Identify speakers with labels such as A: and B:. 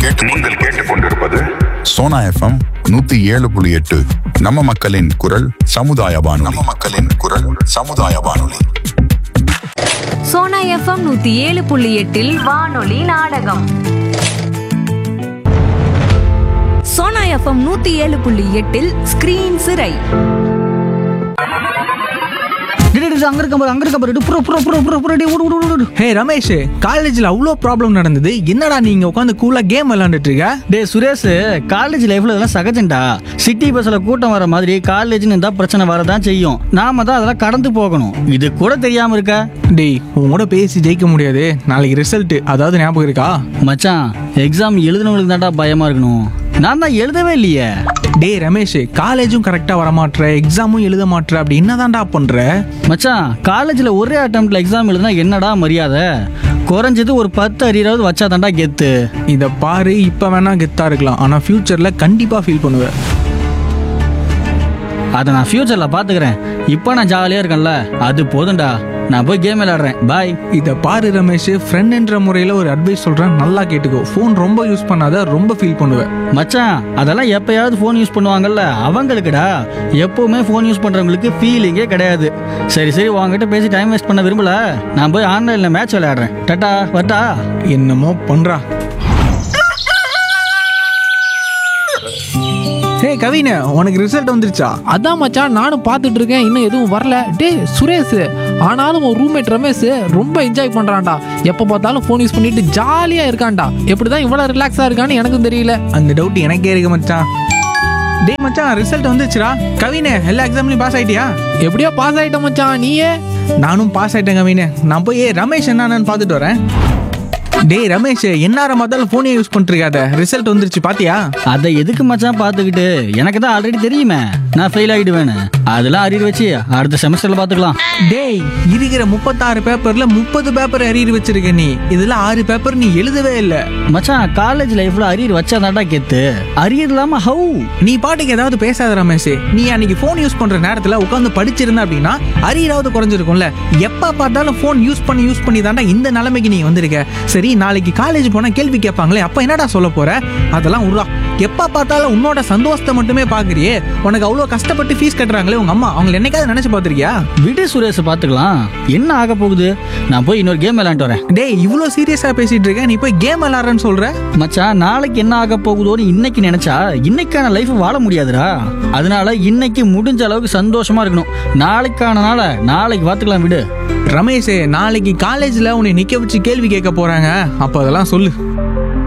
A: நீங்கள் கேட்டுக்கொண்டிருப்பது சோனா எஃப்எம் நூத்தி ஏழு புள்ளி எட்டு நம்ம மக்களின் குரல் சமுதாய வானொலி நம்ம மக்களின் குரல் சமுதாய வானொலி
B: சோனா எஃப்எம் நூத்தி ஏழு புள்ளி எட்டில் வானொலி நாடகம் சோனா எஃப்எம் நூத்தி ஏழு புள்ளி எட்டில் ஸ்கிரீன் சிறை
C: டேய், டேய், அங்க இருக்க பாரு அங்க இருக்க பாரு டேய், புறா புறா புறா புறா புறா டேய், ஓடு ஓடு ஓடு, ஓடு
D: ஹே ரமேஷ் காலேஜில் அவ்வளோ ப்ராப்ளம் நடந்தது என்னடா நீங்க உட்காந்து கூலா கேம் விளையாண்டுட்டு இருக்க
C: டேய் சுரேஷ் காலேஜ் லைஃப்ல இதெல்லாம் சகஜம்டா சிட்டி பஸ்ல கூட்டம் வர மாதிரி காலேஜ்னு இருந்தா பிரச்சனை வரதான் செய்யும் நாம தான் அதெல்லாம் கடந்து போகணும் இது கூட தெரியாம இருக்க
D: டேய் உன் கூட பேசி ஜெயிக்க முடியாது நாளைக்கு ரிசல்ட் அதாவது ஞாபகம் இருக்கா
C: மச்சான் எக்ஸாம் எழுதுனவங்களுக்கு தான்டா பயமா இருக்கணும் நான் தான் எழுதவே இல்லையே
D: டேய் ரமேஷ் காலேஜும் கரெக்டா வர மாட்ற எக்ஸாமும் எழுத மாட்ற அப்படி என்னதான்டா பண்ற
C: மச்சான் காலேஜ்ல ஒரே அட்டம்ப்ட்ல எக்ஸாம் எழுதுனா என்னடா மரியாதை குறைஞ்சது ஒரு பத்து அரியராவது வச்சா தான்டா கெத்து
D: இத பாரு இப்ப வேணா கெத்தா இருக்கலாம் ஆனா ஃபியூச்சர்ல கண்டிப்பா ஃபீல் பண்ணுவ
C: அதை நான் ஃபியூச்சர்ல பாத்துக்கிறேன் இப்போ நான் ஜாலியா இருக்கேன்ல அது போதும்டா நான் போய் கேம் விளையாடுறேன் பாய்
D: இத பாரு ரமேஷ் ஃப்ரெண்ட்ன்ற முறையில ஒரு அட்வைஸ் சொல்றேன் நல்லா கேட்டுக்கோ ஃபோன் ரொம்ப யூஸ் பண்ணாத ரொம்ப ஃபீல் பண்ணுவ
C: மச்சான் அதெல்லாம் எப்பயாவது ஃபோன் யூஸ் பண்ணுவாங்கல்ல அவங்களுக்குடா எப்பவுமே ஃபோன் யூஸ் பண்றவங்களுக்கு ஃபீலிங்கே கிடையாது சரி சரி உங்ககிட்ட பேசி டைம் வேஸ்ட் பண்ண விரும்பல நான் போய் ஆன்லைன்ல மேட்ச் விளையாடுறேன் டட்டா வரட்டா
D: என்னமோ பண்றா ஹே கவின உனக்கு ரிசல்ட் வந்துருச்சா
E: அதான் மச்சான் நானும் பார்த்துட்டு இருக்கேன் இன்னும் எதுவும் வரல டேய் சுரேஷ் ஆனாலும் உன் ரூம்மேட் ரமேஷ் ரொம்ப என்ஜாய் பண்றான்டா எப்போ பார்த்தாலும் ஃபோன் யூஸ் பண்ணிட்டு ஜாலியா இருக்கான்டா எப்படிதான் இவ்வளவு ரிலாக்ஸா இருக்கான்னு எனக்கும் தெரியல
D: அந்த டவுட் எனக்கே இருக்கு மச்சான் டேய் மச்சான் ரிசல்ட் வந்துச்சுடா கவினே எல்லா எக்ஸாம்லயும் பாஸ் ஆயிட்டியா
E: எப்படியோ பாஸ் ஆயிட்ட மச்சான் நீயே
D: நானும் பாஸ் ஆயிட்டேன் கவினே நான் போய் ஏய், ரமேஷ் என்னன்னு பார்த்துட்டு வரேன் டேய் ரமேஷ் என்னார பார்த்தாலும் ஃபோனே யூஸ் பண்ணிருக்காத ரிசல்ட் வந்துருச்சு பாத்தியா
C: அதை எதுக்கு மச்சான் பார்த்துக்கிட்டு எனக்கு தான் ஆல்ரெடி தெரியுமே நான் ஃபெயில் ஆகிடுவேன்னு அதெல்லாம் அரியர் வச்சு அடுத்த செமஸ்டர்ல பார்த்துக்கலாம்
D: டேய் இருக்கிற முப்பத்தாறு பேப்பர்ல முப்பது பேப்பர் அரியர் வச்சிருக்க நீ இதுல ஆறு பேப்பர் நீ எழுதவே இல்ல
C: மச்சான் காலேஜ் லைஃப்ல அரியர் வச்சா தான்டா கெத்து அரியர் இல்லாம ஹவு
D: நீ பாட்டுக்கு ஏதாவது பேசாத ரமேஷ் நீ அன்னைக்கு ஃபோன் யூஸ் பண்ற நேரத்துல உட்காந்து படிச்சிருந்த அப்படின்னா அரியராவது குறைஞ்சிருக்கும்ல எப்ப பார்த்தாலும் ஃபோன் யூஸ் பண்ணி யூஸ் பண்ணி தாண்டா இந்த நிலைமைக்கு நீ வந்திருக்க சரி நாளைக்கு காலேஜ் போனா கேள்வி கேட்பாங்களே அப்ப என்னடா சொல்ல போற அதெல்லாம் உருவா எப்ப பார்த்தாலும் உன்னோட சந்தோஷத்தை மட்டுமே பாக்குறியே உனக்கு அவ்வளவு கஷ்டப்பட்டு ஃபீஸ் கட்டுறாங்களே உங்க அம்மா அவங்களை என்னைக்காவது நினைச்சு பார்த்திருக்கியா
C: விடு சுரேஷ் பார்த்துக்கலாம் என்ன ஆக போகுது நான் போய் இன்னொரு கேம் விளையாண்டு வரேன்
D: டேய் இவ்வளோ சீரியஸா பேசிட்டு இருக்க நீ போய் கேம் விளாடுறேன்னு சொல்ற
C: மச்சான் நாளைக்கு என்ன ஆக போகுதோன்னு இன்னைக்கு நினைச்சா இன்னைக்கான லைஃப் வாழ முடியாதுடா அதனால இன்னைக்கு முடிஞ்ச அளவுக்கு சந்தோஷமா இருக்கணும் நாளைக்கான நாளை நாளைக்கு பார்த்துக்கலாம் விடு
D: ரமேஷ் நாளைக்கு காலேஜ்ல உன்னை நிக்க வச்சு கேள்வி கேட்க போறாங்க அப்ப அதெல்லாம் சொல்லு